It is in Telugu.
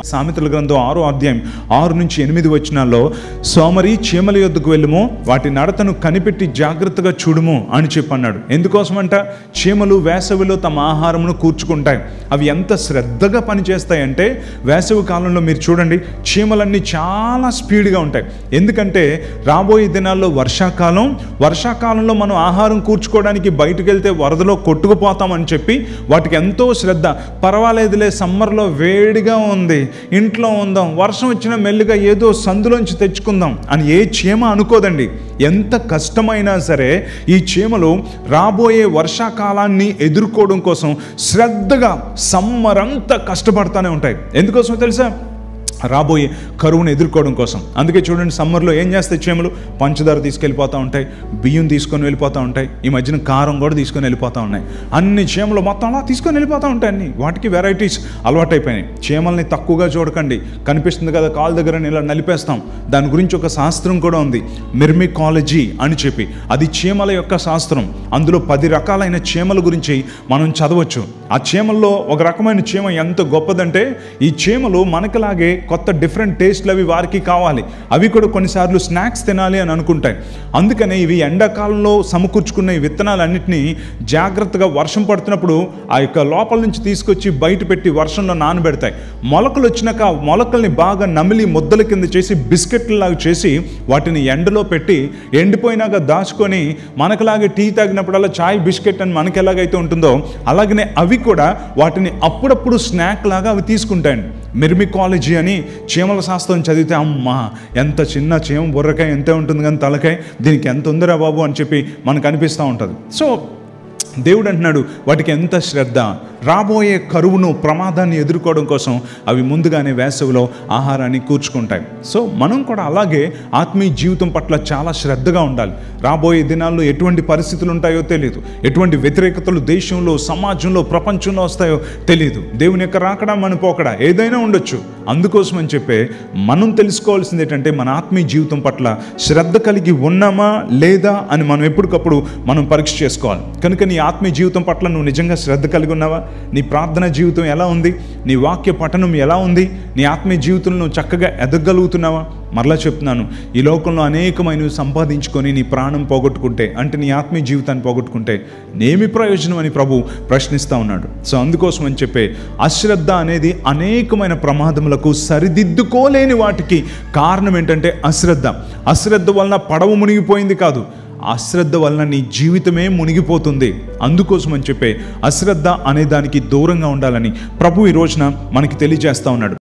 సామెతల గ్రంథం ఆరో అధ్యాయం ఆరు నుంచి ఎనిమిది వచనాల్లో సోమరి చీమల యొద్దకు వెళ్ళుము వాటి నడతను కనిపెట్టి జాగ్రత్తగా చూడుము అని చెప్పన్నాడు ఎందుకోసమంట చీమలు వేసవిలో తమ ఆహారమును కూర్చుకుంటాయి అవి ఎంత శ్రద్ధగా పనిచేస్తాయంటే వేసవి కాలంలో మీరు చూడండి చీమలన్నీ చాలా స్పీడ్గా ఉంటాయి ఎందుకంటే రాబోయే దినాల్లో వర్షాకాలం వర్షాకాలంలో మనం ఆహారం కూర్చుకోవడానికి బయటకు వెళ్తే వరదలో కొట్టుకుపోతామని చెప్పి వాటికి ఎంతో శ్రద్ధ పర్వాలేదులే సమ్మర్లో వేడిగా ఉంది ఇంట్లో ఉందాం వర్షం వచ్చిన మెల్లిగా ఏదో సందులోంచి తెచ్చుకుందాం అని ఏ చీమ అనుకోదండి ఎంత కష్టమైనా సరే ఈ చీమలు రాబోయే వర్షాకాలాన్ని ఎదుర్కోవడం కోసం శ్రద్ధగా సమ్మర్ అంతా కష్టపడతానే ఉంటాయి ఎందుకోసం తెలుసా రాబోయే కరువును ఎదుర్కోవడం కోసం అందుకే చూడండి సమ్మర్లో ఏం చేస్తాయి చీమలు పంచదార తీసుకెళ్ళిపోతూ ఉంటాయి బియ్యం తీసుకొని వెళ్ళిపోతూ ఉంటాయి ఈ మధ్యన కారం కూడా తీసుకొని వెళ్ళిపోతూ ఉన్నాయి అన్ని చీమలు మొత్తం అలా తీసుకొని వెళ్ళిపోతూ ఉంటాయి అన్ని వాటికి వెరైటీస్ అలవాటైపోయినాయి చీమల్ని తక్కువగా చూడకండి కనిపిస్తుంది కదా కాలు దగ్గర ఇలా నలిపేస్తాం దాని గురించి ఒక శాస్త్రం కూడా ఉంది మిర్మికాలజీ అని చెప్పి అది చీమల యొక్క శాస్త్రం అందులో పది రకాలైన చీమల గురించి మనం చదవచ్చు ఆ చీమల్లో ఒక రకమైన చీమ ఎంత గొప్పదంటే ఈ చీమలు మనకులాగే కొత్త డిఫరెంట్ టేస్ట్లు అవి వారికి కావాలి అవి కూడా కొన్నిసార్లు స్నాక్స్ తినాలి అని అనుకుంటాయి అందుకనే ఇవి ఎండాకాలంలో సమకూర్చుకున్న ఈ విత్తనాలన్నింటినీ జాగ్రత్తగా వర్షం పడుతున్నప్పుడు ఆ యొక్క లోపల నుంచి తీసుకొచ్చి బయట పెట్టి వర్షంలో నానబెడతాయి మొలకలు వచ్చినాక ఆ మొలకల్ని బాగా నమిలి ముద్దల కింద చేసి బిస్కెట్లలాగా చేసి వాటిని ఎండలో పెట్టి ఎండిపోయినాక దాచుకొని మనకులాగే టీ తాగినప్పుడల్లా చాయ్ బిస్కెట్ అని మనకి ఎలాగైతే ఉంటుందో అలాగనే అవి కూడా వాటిని అప్పుడప్పుడు స్నాక్ లాగా అవి తీసుకుంటాయండి మిర్మికాలజీ అని చీమల శాస్త్రం చదివితే అమ్మా ఎంత చిన్న చీమ బుర్రకాయ ఎంత ఉంటుంది కానీ తలకాయ దీనికి ఎంత ఉందిరా బాబు అని చెప్పి మనకు అనిపిస్తూ ఉంటుంది సో దేవుడు అంటున్నాడు వాటికి ఎంత శ్రద్ధ రాబోయే కరువును ప్రమాదాన్ని ఎదుర్కోవడం కోసం అవి ముందుగానే వేసవిలో ఆహారాన్ని కూర్చుకుంటాయి సో మనం కూడా అలాగే ఆత్మీయ జీవితం పట్ల చాలా శ్రద్ధగా ఉండాలి రాబోయే దినాల్లో ఎటువంటి పరిస్థితులు ఉంటాయో తెలియదు ఎటువంటి వ్యతిరేకతలు దేశంలో సమాజంలో ప్రపంచంలో వస్తాయో తెలియదు దేవుని యొక్క రాకడా మన పోకడా ఏదైనా ఉండొచ్చు అందుకోసం అని చెప్పే మనం తెలుసుకోవాల్సింది ఏంటంటే మన ఆత్మీయ జీవితం పట్ల శ్రద్ధ కలిగి ఉన్నామా లేదా అని మనం ఎప్పటికప్పుడు మనం పరీక్ష చేసుకోవాలి కనుక నీ ఆత్మీయ జీవితం పట్ల నువ్వు నిజంగా శ్రద్ధ కలిగి ఉన్నావా నీ ప్రార్థన జీవితం ఎలా ఉంది నీ వాక్య పఠనం ఎలా ఉంది నీ ఆత్మీయ జీవితంలో నువ్వు చక్కగా ఎదగలుగుతున్నావా మరలా చెప్తున్నాను ఈ లోకంలో అనేకమైనవి సంపాదించుకొని నీ ప్రాణం పోగొట్టుకుంటే అంటే నీ ఆత్మీయ జీవితాన్ని పోగొట్టుకుంటే నేమి ప్రయోజనం అని ప్రభు ప్రశ్నిస్తూ ఉన్నాడు సో అందుకోసం అని చెప్పే అశ్రద్ధ అనేది అనేకమైన ప్రమాదములకు సరిదిద్దుకోలేని వాటికి కారణం ఏంటంటే అశ్రద్ధ అశ్రద్ధ వలన పడవ మునిగిపోయింది కాదు అశ్రద్ధ వలన నీ జీవితమే మునిగిపోతుంది అందుకోసం అని చెప్పే అశ్రద్ధ అనే దానికి దూరంగా ఉండాలని ప్రభు ఈ రోజున మనకి తెలియజేస్తా ఉన్నాడు